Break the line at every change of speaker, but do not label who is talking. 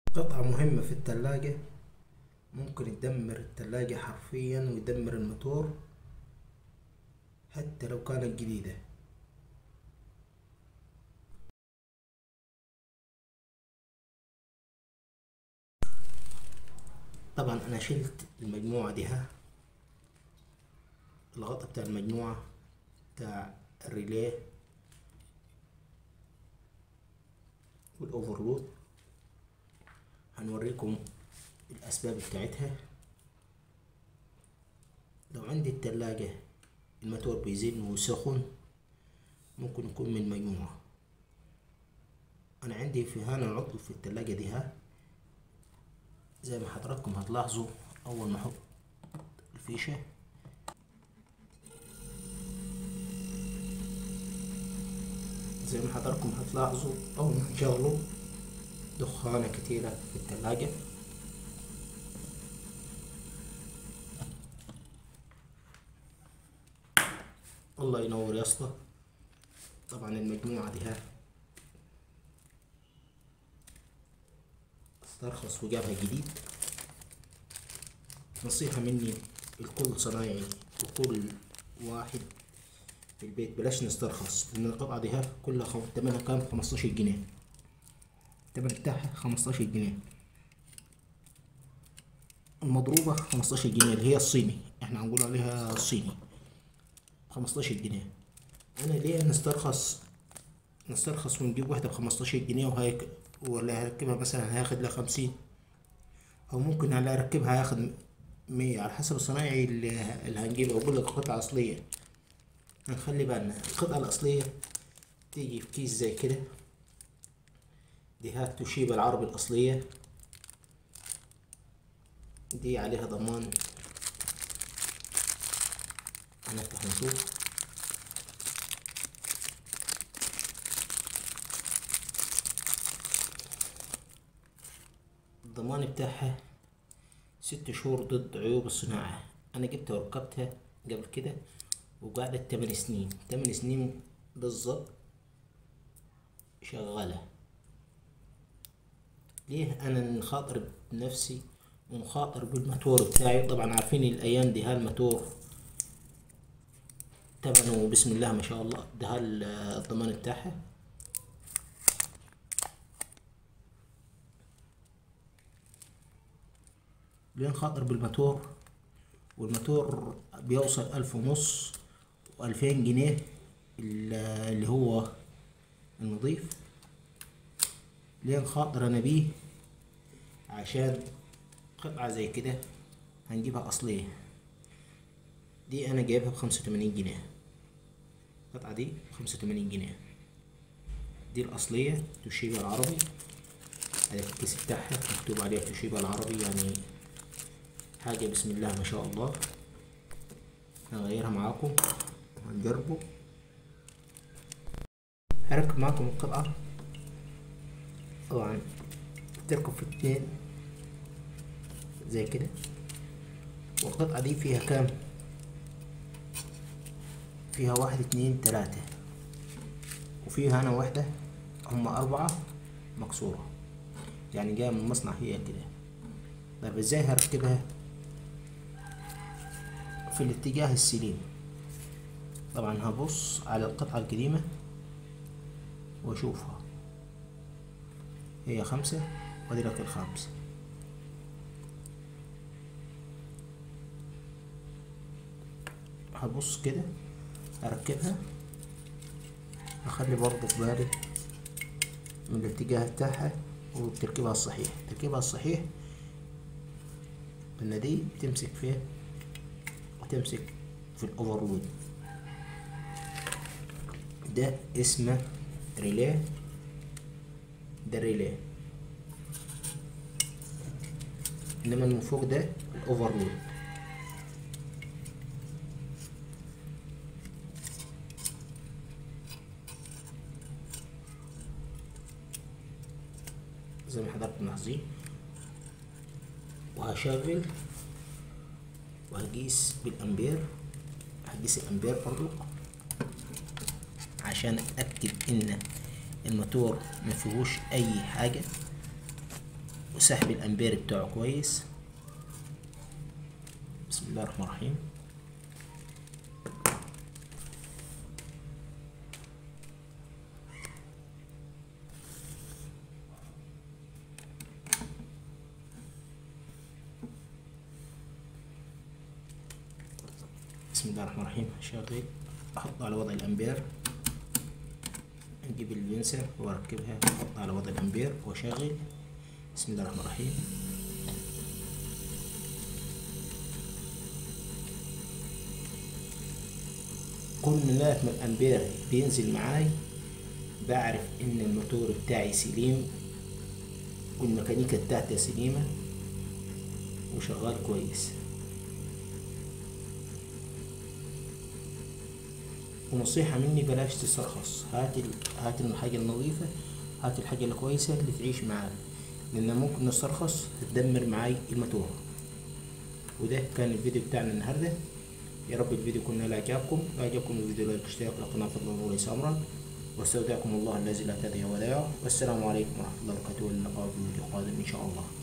قطعة مهمة في التلاجة ممكن تدمر التلاجة حرفيا ويدمر الموتور حتى لو كانت جديدة طبعا انا شلت المجموعة دي ها الغطا بتاع المجموعة بتاع الريليه والاوفرلود هنوريكم الاسباب بتاعتها لو عندي التلاجة الموتور بيزن وسخن ممكن يكون من مجموعة انا عندي في هنا العطل في التلاجة دي ها زي ما حضراتكم هتلاحظوا اول ما احط الفيشة زي ما حضراتكم هتلاحظوا اول ما نشغله دخانة كتيرة في التلاجة الله ينور يا اسطى طبعا المجموعة دي ها استرخص وجابها جديد نصيحة مني الكل صنايعي وكل واحد في البيت بلاش نسترخص لأن القطعة دي ها كلها خم... تمنها كام خمستاشر جنيه التمن بتاعها خمستاشر جنيه المضروبة خمستاشر جنيه اللي هي الصيني احنا هنقول عليها الصيني خمستاشر جنيه انا ليه نسترخص نسترخص ونجيب واحدة بخمستاشر جنيه وهيك ولا هركبها مثلا هياخد لها خمسين او ممكن على اركبها هياخد مية على حسب الصنايعي اللي, اللي هنجيبه اقول لك قطعة اصلية هنخلي بالنا القطعة الاصلية تيجي في كيس زي كده دي هات توشيبا العربي الاصلية دي عليها ضمان هنفتح نشوف الضمان بتاعها ست شهور ضد عيوب الصناعة أنا جبتها وركبتها قبل كده وقعدت تمن سنين تمن سنين بالظبط شغالة ليه أنا نخاطر بنفسي ونخاطر بالموتور بتاعي طبعا عارفين الأيام دي هالموتور تمنه بسم الله ما شاء الله ده الضمان بتاعها لين خاطر بالموتور والموتور بيوصل ألف ونص وألفين جنيه اللي هو النظيف لين خاطر أنا بيه عشان قطعة زي كده هنجيبها أصلية دي أنا جايبها بخمسة وتمانين جنيه القطعة دي بخمسة وتمانين جنيه دي الأصلية توشيبا العربي على الكيس بتاعها مكتوب عليها توشيبا العربي يعني حاجة بسم الله ما شاء الله هغيرها معاكم وهنجربه هركب معاكم القطعة طبعا تركب في اتنين زي كده والقطعة دي فيها كام فيها واحد اتنين تلاتة وفيها هنا واحدة هما أربعة مكسورة يعني جاية من المصنع هي كده طيب ازاي هركبها في الاتجاه السليم طبعا هبص على القطعة القديمة واشوفها هي خمسة وادي لك الخامسة هبص كده اركبها اخلي برضه في بالي من الاتجاه بتاعها وتركيبها الصحيح تركيبها الصحيح ان دي تمسك فين وتمسك في الاوفرلود ده اسمه ريليه ده ريليه انما من فوق ده الاوفرلود زي ما حضرتك ملاحظين وهشغل وهقيس بالامبير هقيس الامبير برضو عشان اتاكد ان الموتور ما فيهوش اي حاجه وسحب الامبير بتاعه كويس بسم الله الرحمن الرحيم بسم الله الرحمن الرحيم شغل احط على وضع الامبير نجيب البنسر واركبها احط على وضع الامبير واشغل بسم الله الرحمن الرحيم كل ما ما الامبير بينزل معاي بعرف ان الموتور بتاعي سليم والميكانيكا بتاعتي سليمة وشغال كويس ونصيحة مني بلاش تسترخص هات ال... هات الحاجة النظيفة هات الحاجة الكويسة اللي تعيش معاك لأن ممكن نسترخص تدمر معاي الموتور وده كان الفيديو بتاعنا النهاردة يا رب الفيديو يكون نال إعجابكم لو عجبكم الفيديو لا تشترك لقناة فضل وليس أمرا واستودعكم الله الذي لا تضيع ودائعه والسلام عليكم ورحمة الله وبركاته واللقاء في فيديو قادم إن شاء الله